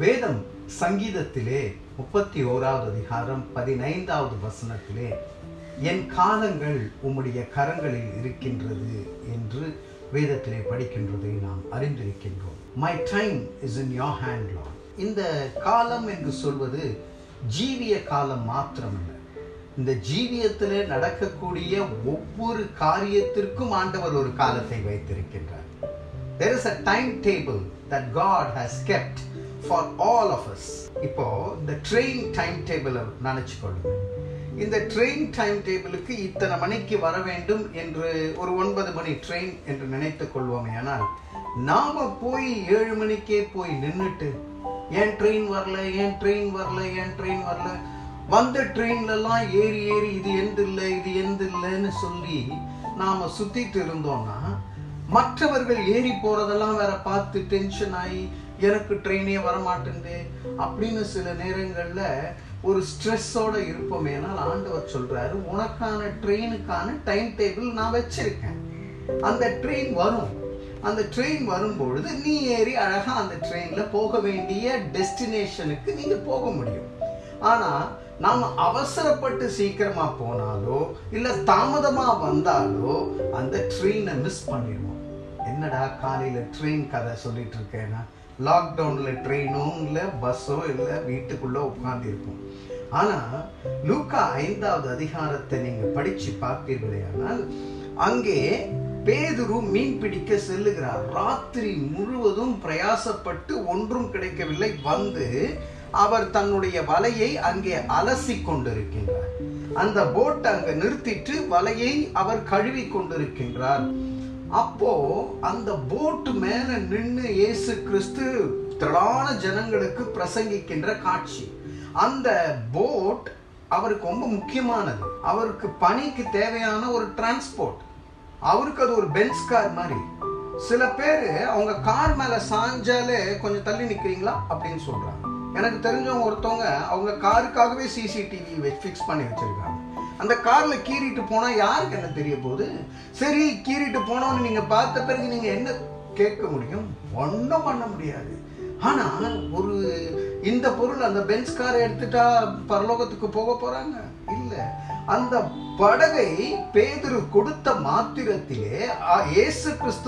வேதம் சங்கீதத்திலே முப்பத்தி ஓராவது அதிகாரம் பதினைந்தாவது வசனத்திலே என் காலங்கள் உம்முடைய கரங்களில் இருக்கின்றது என்று வேதத்திலே படிக்கின்றதை நாம் அறிந்திருக்கின்றோம் my time is in your hand lord இந்த காலம் என்று சொல்வது ஜீவிய காலம் மாத்திரமல்ல இந்த ஜீவியத்தில் நடக்கக்கூடிய ஒவ்வொரு காரியத்திற்கும் ஆண்டவர் ஒரு காலத்தை வைத்திருக்கின்றார் there is a timetable that God has kept for all of us இப்போ இந்த ட்ரெயின் டைம் டேபிளை நினச்சிக்கொள்ளுங்க இந்த ட்ரெயின் டைம் டேபிளுக்கு இத்தனை மணிக்கு வர வேண்டும் என்று ஒரு ஒன்பது மணி ட்ரெயின் என்று நினைத்துக் கொள்வோமே ஆனால் நாம போய் ஏழு மணிக்கே போய் நின்றுட்டு ஏன் ட்ரெயின் வரல ஏன் ட்ரெயின் வரல ஏன் ட்ரெயின் வரல வந்த ட்ரெயின்லலாம் ஏறி ஏறி இது எந்த இல்லை இது எந்த இல்லைன்னு சொல்லி நாம சுத்திட்டு இருந்தோம்னா மற்றவர்கள் ஏறி போறதெல்லாம் வேற பார்த்து டென்ஷன் ஆகி எனக்கு ட்ரெயினே வரமாட்டேங்குது அப்படின்னு சில நேரங்கள்ல ஒரு ஸ்ட்ரெஸ்ஸோட இருப்போமே ஆனால் ஆண்டவர் சொல்றாரு உனக்கான ட்ரெயினுக்கான டைம் டேபிள் நான் வச்சிருக்கேன் அந்த ட்ரெயின் வரும் அந்த ட்ரெயின் வரும்பொழுது நீ ஏறி அழகா அந்த ட்ரெயின்ல போக வேண்டிய டெஸ்டினேஷனுக்கு நீங்க போக முடியும் ஆனா நாம அவசரப்பட்டு சீக்கிரமா போனாலோ இல்ல தாமதமா வந்தாலோ அந்த ட்ரெயினை மிஸ் பண்ணிடுவோம் என்னடா காலையில ட்ரெயின் கதை சொல்லிட்டு இருக்கேன்னா லாக்டவுன்ல ட்ரெயினும் இல்லை பஸ்ஸோ இல்லை வீட்டுக்குள்ள உட்கார்ந்து இருக்கும் ஆனா லூக்கா ஐந்தாவது அதிகாரத்தை நீங்க படிச்சு பார்ப்பீர்களே ஆனால் அங்கே பேதுரு மீன் பிடிக்க செல்லுகிறார் ராத்திரி முழுவதும் பிரயாசப்பட்டு ஒன்றும் கிடைக்கவில்லை வந்து அவர் தன்னுடைய வலையை அங்கே அலசி கொண்டிருக்கின்றார் அந்த போட்டை அங்க நிறுத்திட்டு வலையை அவர் கழுவி கொண்டிருக்கின்றார் அப்போ அந்த போட்டு மேல நின்று இயேசு கிறிஸ்து திரளான ஜனங்களுக்கு பிரசங்கிக்கின்ற காட்சி அந்த போட் அவருக்கு ரொம்ப முக்கியமானது அவருக்கு பணிக்கு தேவையான ஒரு டிரான்ஸ்போர்ட் அவருக்கு அது ஒரு பென்ஸ் கார் மாதிரி சில பேர் அவங்க கார் மேல சாஞ்சாலே கொஞ்சம் தள்ளி நிக்கிறீங்களா அப்படின்னு சொல்றாங்க எனக்கு தெரிஞ்சவங்க ஒருத்தவங்க அவங்க காருக்காகவே சிசிடிவி ஃபிக்ஸ் பண்ணி வச்சிருக்காங்க அந்த கார்ல கீறிட்டு போனா யாருக்கு என்ன தெரிய போகுது சரி கீறிட்டு போனோம்னு நீங்க பார்த்த பிறகு நீங்க என்ன கேட்க முடியும் ஒன்றும் பண்ண முடியாது ஆனா ஒரு இந்த பொருள் அந்த பென்ஸ் காரை எடுத்துட்டா பரலோகத்துக்கு போக போறாங்க இல்ல அந்த படகை பேதுரு கொடுத்த மாத்திரத்திலே இயேசு கிறிஸ்து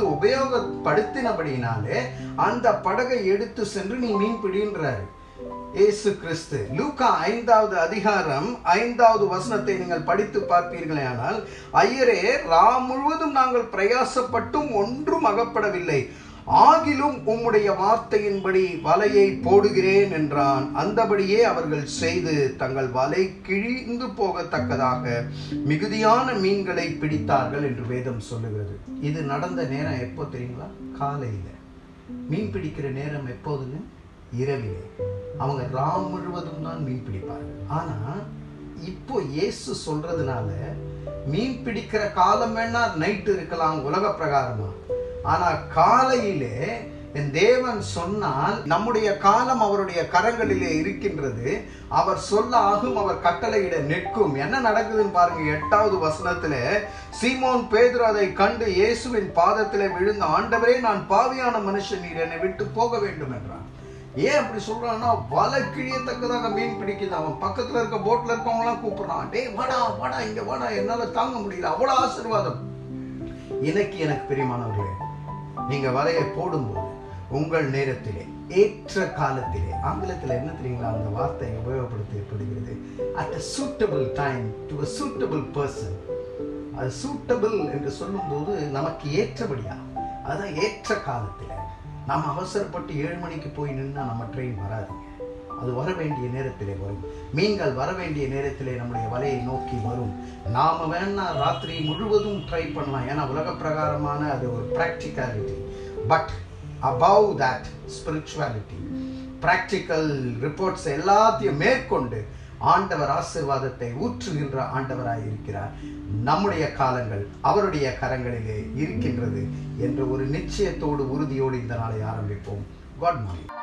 உபயோகப்படுத்தினபடினாலே அந்த படகை எடுத்து சென்று நீ மீன் பிடின்றாரு இயேசு கிறிஸ்து லூக்கா ஐந்தாவது அதிகாரம் ஐந்தாவது வசனத்தை நீங்கள் படித்து பார்ப்பீர்களே ஆனால் ஐயரே ரா முழுவதும் நாங்கள் பிரயாசப்பட்டும் ஒன்றும் அகப்படவில்லை ஆகிலும் உம்முடைய வார்த்தையின்படி வலையை போடுகிறேன் என்றான் அந்தபடியே அவர்கள் செய்து தங்கள் வலை கிழிந்து போகத்தக்கதாக மிகுதியான மீன்களை பிடித்தார்கள் என்று வேதம் சொல்லுகிறது இது நடந்த நேரம் எப்போ தெரியுங்களா காலையில் மீன் பிடிக்கிற நேரம் எப்போதுன்னு இரவிலே அவங்க ராம் முழுவதும் தான் மீன் பிடிப்பார்கள் ஆனா இப்போ இயேசு சொல்றதுனால மீன் பிடிக்கிற காலம் வேணா நைட்டு இருக்கலாம் உலக பிரகாரமா ஆனா காலையிலே என் தேவன் சொன்னால் நம்முடைய காலம் அவருடைய கரங்களிலே இருக்கின்றது அவர் சொல்ல ஆகும் அவர் கட்டளையிட நிற்கும் என்ன நடக்குதுன்னு பாருங்க எட்டாவது வசனத்துல சீமோன் பேதுரு அதை கண்டு இயேசுவின் பாதத்திலே விழுந்த ஆண்டவரே நான் பாவியான மனுஷன் நீர் என்னை விட்டு போக வேண்டும் என்றான் ஏன் அப்படி சொல்றான்னா வலை கிழியத்தக்கதாக மீன் பிடிக்குது அவன் பக்கத்துல இருக்க போட்ல இருக்கவங்களாம் கூப்பிடுறான் டே வாடா வாடா இங்க வாடா என்னால தாங்க முடியல அவ்வளவு ஆசீர்வாதம் இன்னைக்கு எனக்கு பிரியமானவர்களே நீங்க வலையை போடும்போது உங்கள் நேரத்திலே ஏற்ற காலத்திலே ஆங்கிலத்தில் என்ன தெரியுங்களா அந்த வார்த்தை உபயோகப்படுத்தப்படுகிறது at a suitable time to a suitable person அது சூட்டபிள் என்று சொல்லும்போது நமக்கு ஏற்றபடியா அதான் ஏற்ற காலத்தில் நாம் அவசரப்பட்டு ஏழு மணிக்கு போய் நின்னா நம்ம ட்ரெயின் வராதுங்க அது வர வேண்டிய நேரத்திலே வரும் மீன்கள் வர வேண்டிய நேரத்திலே நம்முடைய வலையை நோக்கி வரும் நாம வேணா ராத்திரி முழுவதும் ட்ரை பண்ணலாம் ஏன்னா உலக பிரகாரமான அது ஒரு practicality but above that spirituality practical reports எல்லாத்தையும் மேற்கொண்டு ஆண்டவர் ஆசிர்வாதத்தை ஊற்றுகின்ற ஆண்டவராய் இருக்கிறார் நம்முடைய காலங்கள் அவருடைய கரங்களிலே இருக்கின்றது என்ற ஒரு நிச்சயத்தோடு உறுதியோடு இந்த நாளை ஆரம்பிப்போம் காட் மார்னிங்